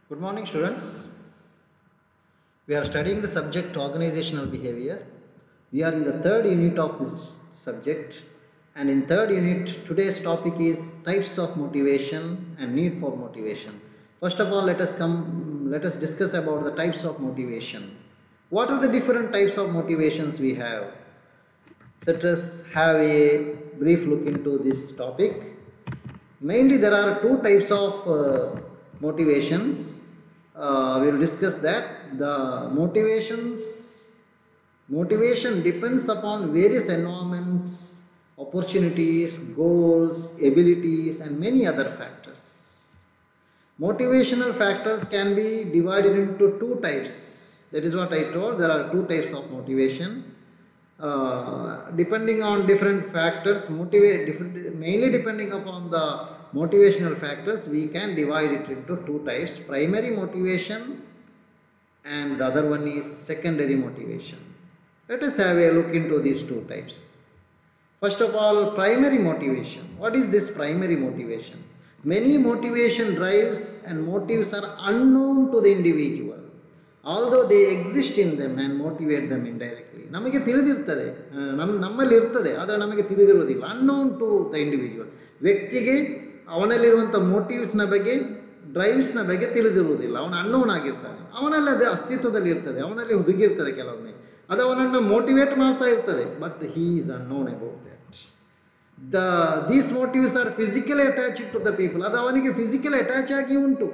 Good morning, students. We are studying the subject organizational behavior. We are in the third unit of this subject, and in third unit, today's topic is types of motivation and need for motivation. First of all, let us come. Let us discuss about the types of motivation. What are the different types of motivations we have? Let us have a brief look into this topic. Mainly, there are two types of uh, motivations. Uh, we will discuss that. The motivations, motivation depends upon various environments, opportunities, goals, abilities, and many other factors. Motivational factors can be divided into two types. That is what I told. There are two types of motivation. Uh, depending on different factors, motivate different, mainly depending upon the motivational factors, we can divide it into two types: primary motivation, and the other one is secondary motivation. Let us have a look into these two types. First of all, primary motivation. What is this primary motivation? Many motivation drives and motives are unknown to the individual. Although they exist in them and motivate them indirectly ನಮಗೆ ತಿಳಿದಿರ್ತದೆ ನಮ್ಮ ನಮ್ಮಲ್ಲಿ ಇರ್ತದೆ ಆದರೆ ನಮಗೆ ತಿಳಿದಿರುವುದಿಲ್ಲ unknown to the individual ವ್ಯಕ್ತಿಗೆ ಅವನಲ್ಲಿರುವಂಥ ಮೋಟಿವ್ಸ್ನ ಬಗ್ಗೆ ಡ್ರೈವ್ಸ್ನ ಬಗ್ಗೆ ತಿಳಿದಿರುವುದಿಲ್ಲ ಅವನು ಅನ್ನೋನ್ ಆಗಿರ್ತಾನೆ ಅವನಲ್ಲಿ ಅದು ಅಸ್ತಿತ್ವದಲ್ಲಿ ಇರ್ತದೆ ಅವನಲ್ಲಿ ಹುದುಗಿರ್ತದೆ ಕೆಲವೊಮ್ಮೆ ಅದು ಅವನನ್ನು ಮೋಟಿವೇಟ್ ಮಾಡ್ತಾ ಇರ್ತದೆ but he is unknown about that the these motives are physically attach to the people ಅದು ಅವನಿಗೆ ಫಿಸಿಕಲಿ ಅಟ್ಯಾಚ್ ಆಗಿ ಉಂಟು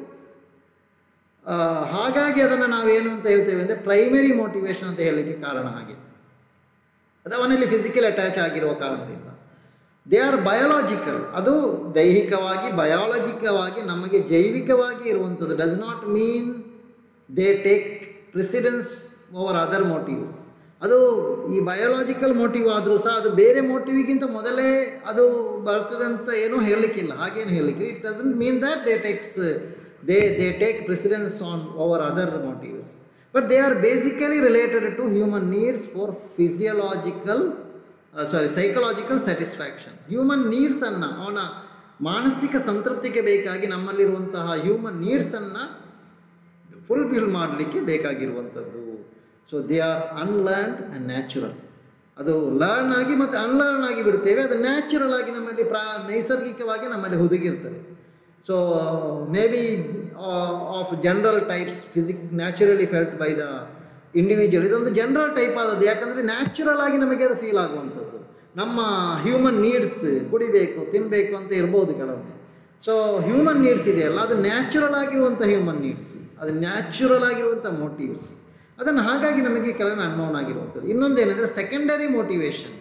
ಹಾಗಾಗಿ ಅದನ್ನು ನಾವೇನು ಅಂತ ಹೇಳ್ತೇವೆ ಅಂದರೆ ಪ್ರೈಮರಿ ಮೋಟಿವೇಶನ್ ಅಂತ ಹೇಳಲಿಕ್ಕೆ ಕಾರಣ ಹಾಗೆ ಅದು ಅವನಲ್ಲಿ ಫಿಸಿಕಲ್ ಅಟ್ಯಾಚ್ ಆಗಿರುವ ಕಾರಣದಿಂದ ದೇ ಆರ್ ಬಯೋಲಾಜಿಕಲ್ ಅದು ದೈಹಿಕವಾಗಿ ಬಯಾಲಜಿಕವಾಗಿ ನಮಗೆ ಜೈವಿಕವಾಗಿ ಇರುವಂಥದ್ದು does not mean they take precedence over other motives ಅದು ಈ ಬಯೋಲಾಜಿಕಲ್ ಮೋಟಿವ್ ಆದರೂ ಸಹ ಅದು ಬೇರೆ ಮೋಟಿವ್ಗಿಂತ ಮೊದಲೇ ಅದು ಬರ್ತದೆ ಅಂತ ಏನೂ ಹೇಳಲಿಕ್ಕಿಲ್ಲ ಹಾಗೇನು ಹೇಳಲಿಕ್ಕೆ it doesn't mean that they takes they they take precedence on over other motives but they are basically related to human needs for physiological uh, sorry psychological satisfaction human needs ಅನ್ನು ಅವನ ಮಾನಸಿಕ ಸಂತೃಪ್ತಿಗೆ ಬೇಕಾಗಿ ನಮ್ಮಲ್ಲಿರುವಂತಹ ಹ್ಯೂಮನ್ ನೀಡ್ಸನ್ನು fulfil ಮಾಡಲಿಕ್ಕೆ ಬೇಕಾಗಿರುವಂಥದ್ದು so they are unlearned and natural ಅದು learn ಆಗಿ ಮತ್ತು ಅನ್ಲರ್ನ್ ಆಗಿ ಬಿಡ್ತೇವೆ ಅದು ನ್ಯಾಚುರಲ್ ಆಗಿ ನಮ್ಮಲ್ಲಿ ಪ್ರಾ ನೈಸರ್ಗಿಕವಾಗಿ ನಮ್ಮಲ್ಲಿ ಹುದುಗಿರ್ತದೆ so may be of general types physique naturally felt by the individual ಇದೊಂದು ಜನರಲ್ ಟೈಪ್ ಆದದ್ದು ಯಾಕಂದರೆ ನ್ಯಾಚುರಲ್ ಆಗಿ ನಮಗೆ ಅದು ಫೀಲ್ ಆಗುವಂಥದ್ದು ನಮ್ಮ ಹ್ಯೂಮನ್ ನೀಡ್ಸ್ ಕುಡಿಬೇಕು ತಿನ್ನಬೇಕು ಅಂತ ಇರ್ಬೋದು ಕೆಲವೊಮ್ಮೆ ಸೊ ಹ್ಯೂಮನ್ ನೀಡ್ಸ್ ಇದೆಯಲ್ಲ ಅದು ನ್ಯಾಚುರಲ್ ಆಗಿರುವಂಥ ಹ್ಯೂಮನ್ ನೀಡ್ಸ್ ಅದು ನ್ಯಾಚುರಲ್ ಆಗಿರುವಂಥ ಮೋಟಿವ್ಸ್ ಅದನ್ನು ಹಾಗಾಗಿ ನಮಗೆ ಕೆಲವೊಮ್ಮೆ ಅನ್ನೋನ್ ಆಗಿರುವಂಥದ್ದು ಇನ್ನೊಂದೇನೆಂದರೆ secondary motivation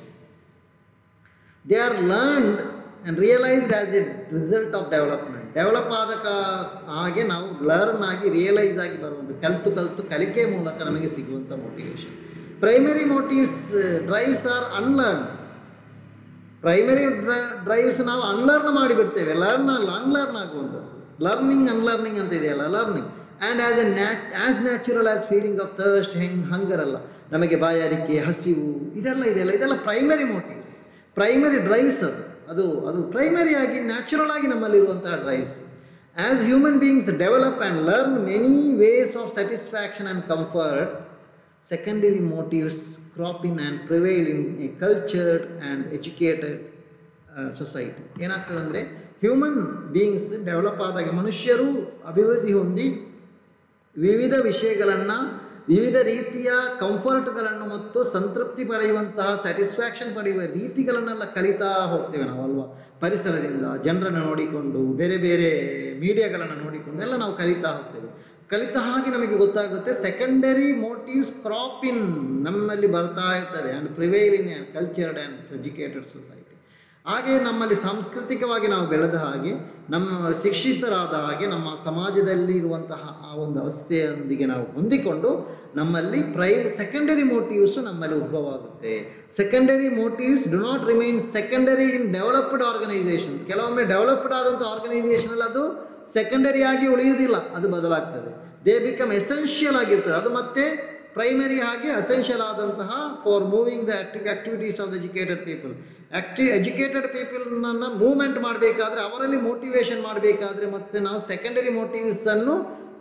they are learned and realised as a result of development develop ಆದ ಹಾಗೆ ನಾವು ಲರ್ನ್ ಆಗಿ ರಿಯಲೈಸ್ ಆಗಿ ಬರುವಂಥ ಕಲಿತು ಕಲಿತು ಕಲಿಕೆ ಮೂಲಕ ನಮಗೆ ಸಿಗುವಂಥ motivation primary motives drives are unlearn primary drives ನಾವು ಅನ್ಲರ್ನ್ ಮಾಡಿಬಿಡ್ತೇವೆ ಲರ್ನ್ ಅಲ್ಲ ಅನ್ಲರ್ನ್ ಆಗುವಂಥದ್ದು ಲರ್ನಿಂಗ್ ಅನ್ಲರ್ನಿಂಗ್ ಅಂತ ಇದೆಯಲ್ಲ ಲರ್ನಿಂಗ್ ಆ್ಯಂಡ್ ಆ್ಯಸ್ ಎ ನ್ಯಾಚ್ as natural as feeling of thirst ಹೆಂಗ್ ಹಂಗರ್ ಅಲ್ಲ ನಮಗೆ ಬಾಯಾರಿಕೆ ಹಸಿವು ಇದೆಲ್ಲ ಇದೆಲ್ಲ ಇದೆಲ್ಲ ಪ್ರೈಮರಿ ಮೋಟಿವ್ಸ್ ಪ್ರೈಮರಿ ಡ್ರೈವ್ಸ್ ಅದು ಅದು ಅದು ಪ್ರೈಮರಿ ಆಗಿ ನ್ಯಾಚುರಲ್ ಆಗಿ ನಮ್ಮಲ್ಲಿರುವಂತಹ drives as human beings develop and learn many ways of satisfaction and comfort secondary motives crop in and prevail in a cultured and educated society ಏನಾಗ್ತದೆ ಅಂದರೆ human beings develop ಆದಾಗ ಮನುಷ್ಯರು ಅಭಿವೃದ್ಧಿ ಹೊಂದಿ ವಿವಿಧ ವಿಷಯಗಳನ್ನು ವಿವಿಧ ರೀತಿಯ ಕಂಫರ್ಟ್ಗಳನ್ನು ಮತ್ತು ಸಂತೃಪ್ತಿ ಪಡೆಯುವಂತಹ ಸ್ಯಾಟಿಸ್ಫ್ಯಾಕ್ಷನ್ ಪಡೆಯುವ ರೀತಿಗಳನ್ನೆಲ್ಲ ಕಲಿತಾ ಹೋಗ್ತೇವೆ ನಾವು ಅಲ್ವಾ ಪರಿಸರದಿಂದ ಜನರನ್ನು ನೋಡಿಕೊಂಡು ಬೇರೆ ಬೇರೆ ಮೀಡಿಯಾಗಳನ್ನು ನೋಡಿಕೊಂಡು ಎಲ್ಲ ನಾವು ಕಲಿತಾ ಹೋಗ್ತೇವೆ ಕಲಿತ ಹಾಗೆ ನಮಗೆ ಗೊತ್ತಾಗುತ್ತೆ ಸೆಕೆಂಡರಿ ಮೋಟಿವ್ಸ್ ಕ್ರಾಪ್ ಇನ್ ನಮ್ಮಲ್ಲಿ ಬರ್ತಾ ಇರ್ತದೆ and prevail in and cultured and educated society ಹಾಗೆ ನಮ್ಮಲ್ಲಿ ಸಾಂಸ್ಕೃತಿಕವಾಗಿ ನಾವು ಬೆಳೆದ ಹಾಗೆ ನಮ್ಮ ಶಿಕ್ಷಿತರಾದ ಹಾಗೆ ನಮ್ಮ ಸಮಾಜದಲ್ಲಿ ಇರುವಂತಹ ಆ ಒಂದು ಅವಸ್ಥೆಯೊಂದಿಗೆ ನಾವು ಹೊಂದಿಕೊಂಡು ನಮ್ಮಲ್ಲಿ ಪ್ರೈ ಸೆಕೆಂಡರಿ ಮೋಟಿವ್ಸು ನಮ್ಮಲ್ಲಿ ಉದ್ಭವ ಆಗುತ್ತೆ secondary motives do not remain secondary in developed organisations ಕೆಲವೊಮ್ಮೆ ಡೆವಲಪ್ಡ್ ಆದಂಥ ಆರ್ಗನೈಸೇಷನಲ್ಲಿ ಅದು ಸೆಕೆಂಡರಿ ಆಗಿ ಉಳಿಯುವುದಿಲ್ಲ ಅದು ಬದಲಾಗ್ತದೆ ದೇ ಬಿಕಮ್ ಎಸೆನ್ಷಿಯಲ್ ಆಗಿರ್ತದೆ ಅದು ಮತ್ತೆ ಪ್ರೈಮರಿ ಆಗಿ ಅಸೆನ್ಷಿಯಲ್ ಆದಂತಹ for moving the activities of the educated people ಆಕ್ಟಿ ಎಜುಕೇಟೆಡ್ ಪೀಪಲ್ನನ್ನು ಮೂವ್ಮೆಂಟ್ ಮಾಡಬೇಕಾದ್ರೆ ಅವರಲ್ಲಿ ಮೋಟಿವೇಶನ್ ಮಾಡಬೇಕಾದ್ರೆ ಮತ್ತೆ ನಾವು ಸೆಕೆಂಡರಿ ಮೋಟಿವ್ಸನ್ನು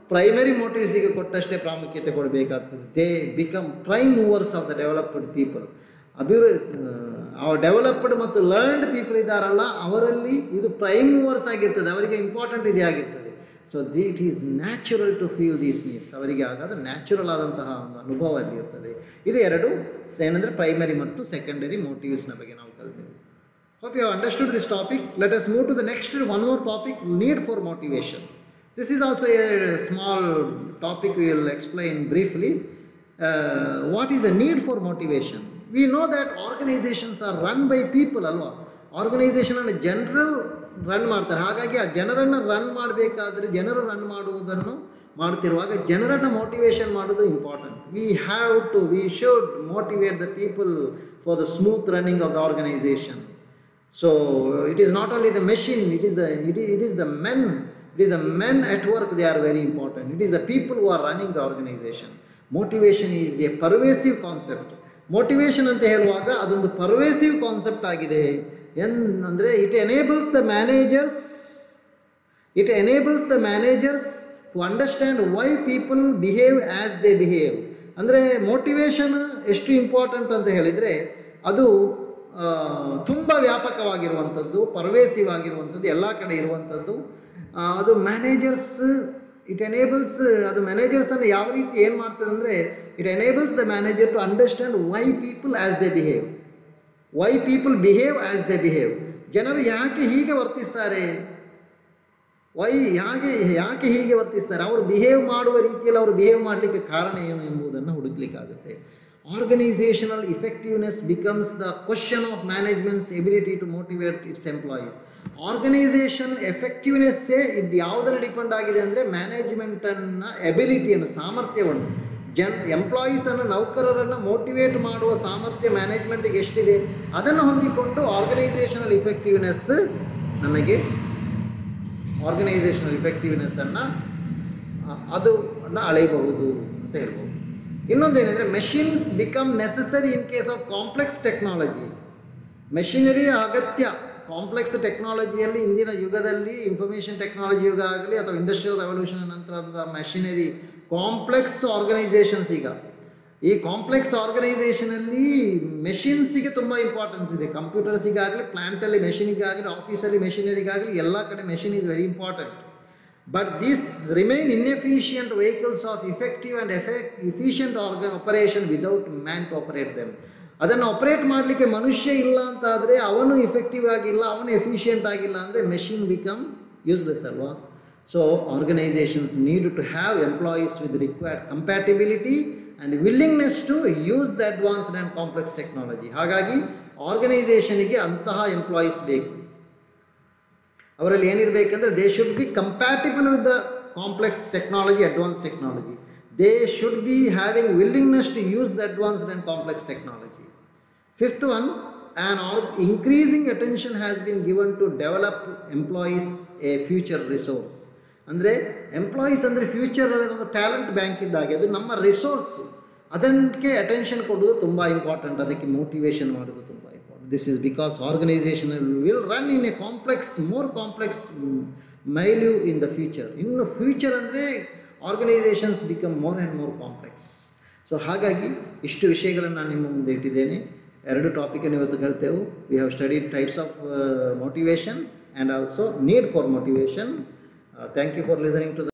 ಪ್ರೈಮರಿ ಮೋಟಿವ್ಸಿಗೆ ಕೊಟ್ಟಷ್ಟೇ ಪ್ರಾಮುಖ್ಯತೆ ಕೊಡಬೇಕಾಗ್ತದೆ they become prime movers of the developed people ಅಭಿವೃದ್ಧಿ ಆ ಡೆವಲಪ್ಡ್ ಮತ್ತು ಲರ್ನ್ಡ್ ಪೀಪಲ್ ಇದ್ದಾರಲ್ಲ ಅವರಲ್ಲಿ ಇದು ಪ್ರೈಮ್ ಮೂವರ್ಸ್ ಆಗಿರ್ತದೆ ಅವರಿಗೆ ಇಂಪಾರ್ಟೆಂಟ್ ಇದೇ ಆಗಿರ್ತದೆ so the it is natural to feel these needs ಅವರಿಗೆ ಆಗಾದ ನ್ಯಾಚುರಲ್ ಆದಂತಹ ಒಂದು ಅನುಭವ ಅಲ್ಲಿ ಇರ್ತದೆ ಇದು ಎರಡು ಏನಂದರೆ ಪ್ರೈಮರಿ ಮತ್ತು ಸೆಕೆಂಡರಿ ಮೋಟಿವ್ಸ್ನ ಬಗ್ಗೆ ನಾವು ಕಲ್ತೇವೆ Hope you have understood this topic. Let us move to the next one more topic need for motivation. This is also a small topic we will explain briefly. Uh, what is the need for motivation? We know that organizations are run by people ಅಲ್ವಾ ಆರ್ಗನೈಸೇಷನನ್ನು ಜನರು run ಮಾಡ್ತಾರೆ ಹಾಗಾಗಿ ಆ ಜನರನ್ನು run ಮಾಡಬೇಕಾದ್ರೆ ಜನರು run ಮಾಡುವುದನ್ನು ಮಾಡ್ತಿರುವಾಗ ಜನರನ್ನು ಮೋಟಿವೇಶನ್ ಮಾಡೋದು important we have to we should motivate the people for the smooth running of the organisation So it is not only the machine, it is the it is, it is the men, it is the men at work, they are very important. It is the people who are running the organization. Motivation is a pervasive concept. Motivation ಅಂತ ಹೇಳುವಾಗ ಅದೊಂದು pervasive concept ಆಗಿದೆ ಎನ್ ಅಂದರೆ it enables the managers it enables the managers to understand why people behave as they behave ಅಂದರೆ motivation ಎಷ್ಟು important ಅಂತ ಹೇಳಿದರೆ ಅದು ತುಂಬ ವ್ಯಾಪಕವಾಗಿರುವಂಥದ್ದು ಪರ್ವೇಸಿವ್ ಆಗಿರುವಂಥದ್ದು ಎಲ್ಲ ಕಡೆ ಇರುವಂಥದ್ದು ಆ, ಅದು ಮ್ಯಾನೇಜರ್ಸ್ ಇಟ್ ಎನೇಬಲ್ಸ್ ಅದು ಮ್ಯಾನೇಜರ್ಸನ್ನು ಯಾವ ರೀತಿ ಏನು ಮಾಡ್ತದೆ ಅಂದರೆ it enables the manager to understand why people as they behave why people behave as they behave ಜನರು ಯಾಕೆ ಹೀಗೆ ವರ್ತಿಸ್ತಾರೆ ವೈ ಯಾಕೆ ಯಾಕೆ ಹೀಗೆ ವರ್ತಿಸ್ತಾರೆ ಅವರು ಬಿಹೇವ್ ಮಾಡುವ ರೀತಿಯಲ್ಲಿ ಅವರು ಬಿಹೇವ್ ಮಾಡಲಿಕ್ಕೆ ಕಾರಣ ಏನು ಎಂಬುದನ್ನು ಹುಡುಕ್ಲಿಕ್ಕಾಗುತ್ತೆ organisational effectiveness becomes the question of management's ability to motivate its employees organisation ಎಫೆಕ್ಟಿವ್ನೆಸ್ಸೇ ಇದು ಯಾವುದನ್ನು ಡಿಪೆಂಡ್ ಆಗಿದೆ ಅಂದರೆ ಮ್ಯಾನೇಜ್ಮೆಂಟನ್ನು ಎಬಿಲಿಟಿಯನ್ನು ಸಾಮರ್ಥ್ಯವನ್ನು ಜನ್ ಎಂಪ್ಲಾಯೀಸನ್ನು ನೌಕರರನ್ನು ಮೋಟಿವೇಟ್ ಮಾಡುವ ಸಾಮರ್ಥ್ಯ ಮ್ಯಾನೇಜ್ಮೆಂಟಿಗೆ ಎಷ್ಟಿದೆ ಅದನ್ನು ಹೊಂದಿಕೊಂಡು ಆರ್ಗನೈಸೇಷನಲ್ ಇಫೆಕ್ಟಿವ್ನೆಸ್ ನಮಗೆ ಆರ್ಗನೈಸೇಷನಲ್ ಇಫೆಕ್ಟಿವ್ನೆಸ್ಸನ್ನು ಅದು ಅಳೆಯಬಹುದು ಅಂತ ಹೇಳ್ಬೋದು ಇನ್ನೊಂದೇನೆಂದರೆ machines become necessary in case of complex technology ಮೆಷಿನರಿಯ ಅಗತ್ಯ ಕಾಂಪ್ಲೆಕ್ಸ್ ಟೆಕ್ನಾಲಜಿಯಲ್ಲಿ ಇಂದಿನ ಯುಗದಲ್ಲಿ ಇನ್ಫಾರ್ಮೇಷನ್ ಟೆಕ್ನಾಲಜಿ ಯುಗ ಆಗಲಿ ಅಥವಾ ಇಂಡಸ್ಟ್ರಿಯಲ್ ರೆವಲ್ಯೂಷನ್ ನಂತರದ ಮೆಷಿನರಿ ಕಾಂಪ್ಲೆಕ್ಸ್ ಆರ್ಗನೈಸೇಷನ್ಸ್ ಈಗ ಈ ಕಾಂಪ್ಲೆಕ್ಸ್ ಆರ್ಗನೈಸೇಷನಲ್ಲಿ ಮೆಷಿನ್ಸಿಗೆ ತುಂಬ ಇಂಪಾರ್ಟೆಂಟ್ ಇದೆ ಕಂಪ್ಯೂಟರ್ಸಿಗಾಗಲಿ ಪ್ಲ್ಯಾಂಟಲ್ಲಿ ಮೆಷಿನಿಗಾಗಲಿ ಆಫೀಸಲ್ಲಿ ಮೆಷಿನರಿಗಾಗಲಿ ಎಲ್ಲ ಕಡೆ machine is very important but this remain inefficient vehicles of effective and effect efficient ಆರ್ಗ operation without man to operate them ಅದನ್ನು ಆಪರೇಟ್ ಮಾಡಲಿಕ್ಕೆ ಮನುಷ್ಯ ಇಲ್ಲ ಅಂತ ಆದರೆ ಅವನು ಇಫೆಕ್ಟಿವ್ ಆಗಿಲ್ಲ ಅವನು ಎಫಿಷಿಯಂಟ್ ಆಗಿಲ್ಲ ಅಂದರೆ ಮೆಷಿನ್ ಬಿಕಮ್ ಯೂಸ್ಲೆಸ್ ಅಲ್ವಾ so organisations need to have employees with required compatibility and willingness to use the advanced and complex technology ಹಾಗಾಗಿ ಆರ್ಗನೈಸೇಷನಿಗೆ ಅಂತಹ ಎಂಪ್ಲಾಯೀಸ್ ಬೇಕು ಅವರಲ್ಲಿ ಏನಿರಬೇಕಂದ್ರೆ they should be compatible with the complex technology advance technology they should be having willingness to use the advanced and complex technology fifth one an are increasing attention has been given to develop employees a future resource ಅಂದರೆ employees ಅಂದರೆ ಫ್ಯೂಚರಲ್ಲಿ ಒಂದು talent bank ಇದ್ದಾಗೆ ಅದು ನಮ್ಮ resource ಅದಕ್ಕೆ attention ಕೊಡೋದು ತುಂಬ ಇಂಪಾರ್ಟೆಂಟ್ ಅದಕ್ಕೆ ಮೋಟಿವೇಶನ್ ಮಾಡೋದು ತುಂಬ important this is because organisation will run in a complex more complex milieu in the future ಇನ್ನು ಫ್ಯೂಚರ್ ಅಂದರೆ organisations become more and more complex so ಹಾಗಾಗಿ ಇಷ್ಟು ವಿಷಯಗಳನ್ನು ನಾನು ನಿಮ್ಮ ಮುಂದೆ ಇಟ್ಟಿದ್ದೇನೆ ಎರಡು ಟಾಪಿಕನ್ನು ಇವತ್ತು ಕಲಿತೆವು we have studied types of motivation and also need for motivation thank you for listening to the